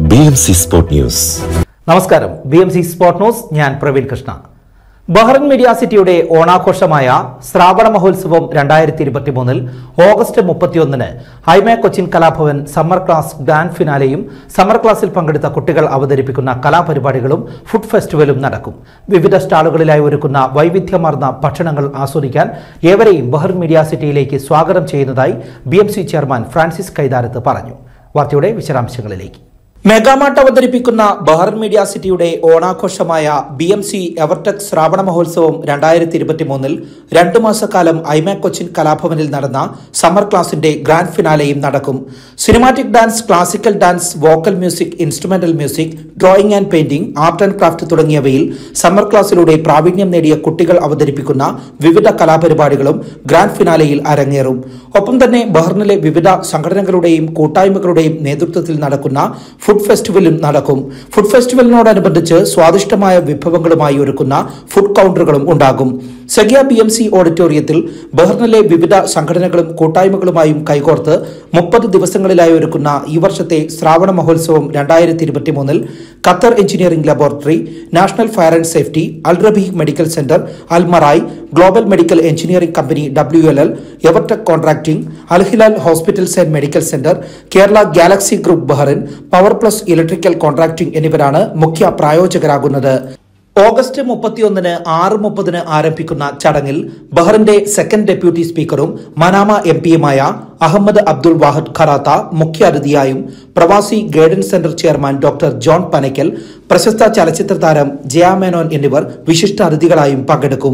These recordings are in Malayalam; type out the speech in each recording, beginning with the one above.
B M C sport news നമസ്കാരം B M C sport news ഞാൻ പ്രവീൺ കൃഷ്ണ ബഹ്റൻ മീഡിയ സിറ്റിയുടെ ഓണാഘോഷമായ ശ്രാവണ മഹോത്സവം രണ്ടായിരത്തി ഇരുപത്തി മൂന്നിൽ ഓഗസ്റ്റ് മുപ്പത്തിയൊന്നിന് ഹൈമേ Cochin Kalabhavan summer class grand ഫിനാലെയും സമ്മർ ക്ലാസ്സിൽ പങ്കെടുത്ത കുട്ടികൾ അവതരിപ്പിക്കുന്ന കലാപരിപാടികളും ഫുഡ് ഫെസ്റ്റിവലും നടക്കും വിവിധ സ്റ്റാളുകളിലായി ഒരുക്കുന്ന വൈവിധ്യമാർന്ന ഭക്ഷണങ്ങൾ ആസ്വദിക്കാൻ ഏവരെയും ബഹ്റൻ മീഡിയ സിറ്റിയിലേക്ക് സ്വാഗതം ചെയ്യുന്നതായി ബി ചെയർമാൻ ഫ്രാൻസിസ് കൈതാരത്ത് പറഞ്ഞു വാർത്തയുടെ വിശദാംശങ്ങളിലേക്ക് മെഗാമാർട്ട് അവതരിപ്പിക്കുന്ന ബഹ്റൻ മീഡിയ സിറ്റിയുടെ ഓണാഘോഷമായ B M C Evertech Shravana Mahotsavam രണ്ടായിരത്തി ഇരുപത്തി മൂന്നിൽ രണ്ടു മാസക്കാലം ഐമാക് കൊച്ചിൻ കലാഭവനിൽ നടന്ന സമ്മർ ക്ലാസിന്റെ ഗ്രാൻഡ് ഫിനാലെയും നടക്കും cinematic dance classical dance vocal music instrumental music drawing and painting art and craft തുടങ്ങിയവയിൽ സമ്മർ ക്ലാസ്സിലൂടെ പ്രാവീണ്യം നേടിയ കുട്ടികൾ അവതരിപ്പിക്കുന്ന വിവിധ കലാപരിപാടികളും ഗ്രാൻഡ് ഫിനാലെയിൽ അരങ്ങേറും ഒപ്പം തന്നെ ബഹ്റിനിലെ വിവിധ സംഘടനകളുടെയും കൂട്ടായ്മകളുടെയും നേതൃത്വത്തിൽ നടക്കുന്ന ഫുഡ് ഫെസ്റ്റിവലും നടക്കും ഫുഡ് ഫെസ്റ്റിവലിനോടനുബന്ധിച്ച് സ്വാദിഷ്ടമായ വിഭവങ്ങളുമായി ഒരുക്കുന്ന ഫുഡ് കൗണ്ടറുകളും ഉണ്ടാകും സഖ്യ ബി എം സി ഓഡിറ്റോറിയത്തിൽ ബഹ്റിനിലെ വിവിധ സംഘടനകളും കൂട്ടായ്മകളുമായും കൈകോർത്ത് മുപ്പത് ദിവസങ്ങളിലായി ഒരുക്കുന്ന ഈ വർഷത്തെ ശ്രാവണ മഹോത്സവം രണ്ടായിരത്തി ഇരുപത്തി മൂന്നിൽ Qatar engineering laboratory national fire and safety Al Rabeeh medical centre Almarai global medical engineering company W L L Evertech contracting Al Hilal hospitals and medical centre Kerala galaxy group Bahrain power plus electrical contracting എന്നിവരാണ് മുഖ്യ പ്രായോജകരാകുന്നത് ഓഗസ്റ്റ് മുപ്പത്തിയൊന്നിന് ആറ് മുപ്പതിന് ആരംഭിക്കുന്ന ചടങ്ങിൽ ബഹ്റിന്റെ സെക്കൻഡ് ഡെപ്യൂട്ടി സ്പീക്കറും മനാമ എം പിയുമായ അഹമ്മദ് അബ്ദുൾ വാഹദ് ഖറാത്ത മുഖ്യാതിഥിയായും പ്രവാസി guidance centre chairman doctor John Panakkal പ്രശസ്ത ചലച്ചിത്ര താരം ജയ മേനോൻ എന്നിവർ വിശിഷ്ട അതിഥികളായും പങ്കെടുക്കും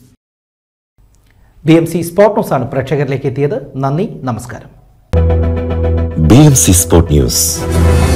ബി എം സി സ്പോർട്ട് ന്യൂസാണ് പ്രേക്ഷകരിലേക്ക് എത്തിയത് നന്ദി നമസ്കാരം B M C sport news